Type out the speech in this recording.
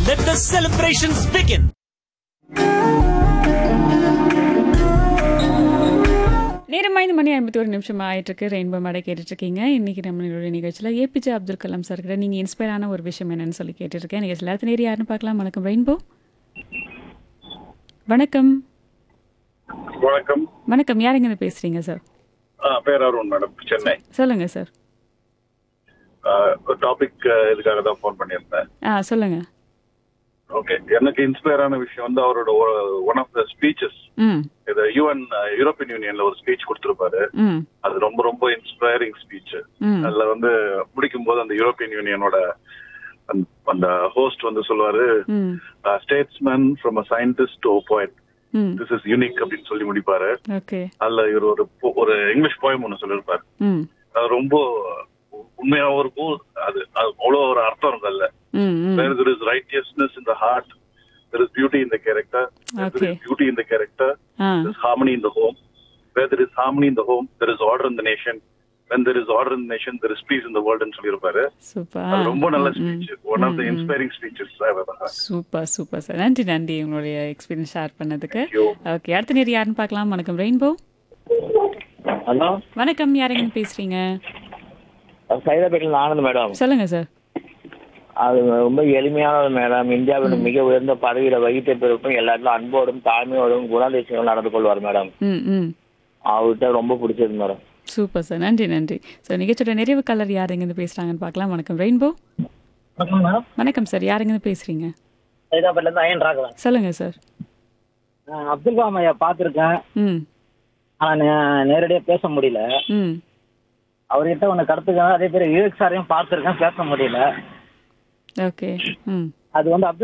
Let the celebrations begin. நேரம் ஐந்து மணி ஐம்பத்தி ஒரு நிமிஷம் ஆயிட்டு இருக்கு ரெயின்போ மேடை கேட்டுட்டு இருக்கீங்க இன்னைக்கு நம்மளுடைய நிகழ்ச்சியில் ஏபிஜே அப்துல் கலாம் சார் கிட்ட நீங்கள் இன்ஸ்பயர் ஆன ஒரு விஷயம் என்னன்னு சொல்லி கேட்டுட்டு இருக்கேன் நிகழ்ச்சியில் அடுத்த நேரம் யாருன்னு பார்க்கலாம் வணக்கம் ரெயின்போ வணக்கம் வணக்கம் வணக்கம் யாருங்க இருந்து பேசுறீங்க சார் ஆ, பேர் அருண் மேடம் சென்னை சொல்லுங்க சார் ஆ, ஒரு டாபிக் இதுக்காக தான் ஃபோன் பண்ணியிருந்தேன் ஆ சொல்லுங்க ஓகே எனக்கு இன்ஸ்பயர் ஆன விஷயம் வந்து அவரோட ஒன் ஆஃப் த ஸ்பீச்சஸ் ம் இது யூஎன் யூரோப்பியன் யூனியன்ல ஒரு ஸ்பீச் கொடுத்திருப்பாரு ம் அது ரொம்ப ரொம்ப இன்ஸ்பயரிங் ஸ்பீச் ம் அதுல வந்து முடிக்கும் போது அந்த யூரோப்பியன் யூனியனோட அந்த- அந்த ஹோஸ்ட் வந்து சொல்லுவாரு ம் statesman from a scientist to poet hmm this is unique அப்படின்னு சொல்லி முடிப்பாரு ஓகே அதுல இவர் ஒரு po- ஒரு இங்கிலீஷ் போயம் ஒன்று சொல்லியிருப்பாரு ம் அது ரொம்ப உண்மையாவும் இருக்கும் அது அது அவ்வளோ ஒரு அர்த்தம் இருக்கும் அதுல ம் ம் where there is righteousness in the heart, there is beauty in the character, where there Okay. is beauty in the character, ah there is harmony in the home. Where there is harmony in the home, there is order in the nation. When there is order in the nation, there is peace in the world ன்னு சொல்லியிருப்பாரு super அது ரொம்ப நல்ல speech one of the inspiring speeches super super sir நன்றி நன்றி உங்களுடைய experience share பண்ணதுக்கு you. Okay அடுத்த நேரம் யாருன்னு பார்க்கலாம் வணக்கம் ரெயின்போ ஹலோ வணக்கம் யாருங்க பேசுறீங்க சைதாப்பேட்டில் ஆனந்த் மேடம் சொல்லுங்க சார் அது ரொம்ப எளிமையானது மேடம் இந்தியாவின் மிக உயர்ந்த பதவியில வகித்த பிறப்பும் எல்லாருக்கும் அன்போடும் தாழ்மையோடும் குணாதிசயம் நடந்து கொள்வார் மேடம் ம் ம் அவர்கிட்ட ரொம்ப பிடிச்சது மேடம் சூப்பர் சார் நன்றி நன்றி சார் நிகழ்ச்சியோட நிறைவு கலர் யாருங்க பேசுறாங்கன்னு பார்க்கலாம் வணக்கம் ரெயின்போ வணக்கம் மேடம் வணக்கம் சார் யாருங்க பேசுறீங்க சைதாபேட்ல இருந்து அயன் ராகவன் சொல்லுங்க சார் நான் அப்துல் கலாம் ஐயா பார்த்துருக்கேன் ம் ஆனா நேரடியாக பேச முடியல ம் அவர்கிட்ட ஒன்று கருத்துக்கேன் அதே பேர் விவேக் சாரையும் பார்த்துருக்கேன் பேச முடியல ஓகே ம் அது வந்து அப்துல்